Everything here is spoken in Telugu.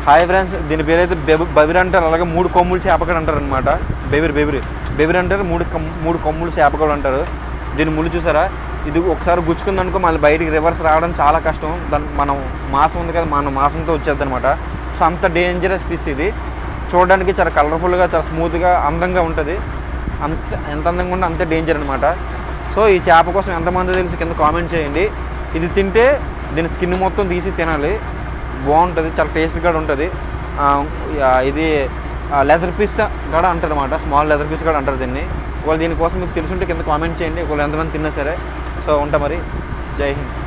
హాయ్ ఫ్రెండ్స్ దీని పేరైతే బెబ బెబిరి అంటారు అలాగే మూడు కొమ్ములు చేపకడ అంటారు అనమాట బెబిరి బెబిరి బెబిరి అంటారు మూడు కమ్- మూడు కొమ్ములు చేపకడు అంటారు దీని ముళ్ళు చూసారా ఇది ఒకసారి గుచ్చుకుందనుకో మళ్ళీ బయటికి రివర్స్ రావడం చాలా కష్టం దాని మనం మాసం ఉంది కదా మన మాసంతో వచ్చేది అనమాట సో అంత డేంజరస్ ఫిష్ ఇది చూడడానికి చాలా కలర్ఫుల్గా చాలా స్మూత్గా అందంగా ఉంటుంది అంత ఎంత అందంగా ఉంటే అంతే డేంజర్ అనమాట సో ఈ చేప కోసం ఎంతమంది తెలిసి కింద కామెంట్ చేయండి ఇది తింటే దీని స్కిన్ మొత్తం తీసి తినాలి బాగుంటుంది చాలా టేస్ట్ కూడా ఉంటుంది ఆ, ఆ, ఇది లెదర్ పీస్ కూడా అంటారు అనమాట స్మాల్ లెదర్ పీస్ కూడా అంటారు దీన్ని ఒకవేళ దీనికోసం మీకు తెలుసుంటే కింద కామెంట్ చేయండి ఒకవేళ ఎంతమంది తిన్నా సరే సో ఉంటా మరి జై హింద్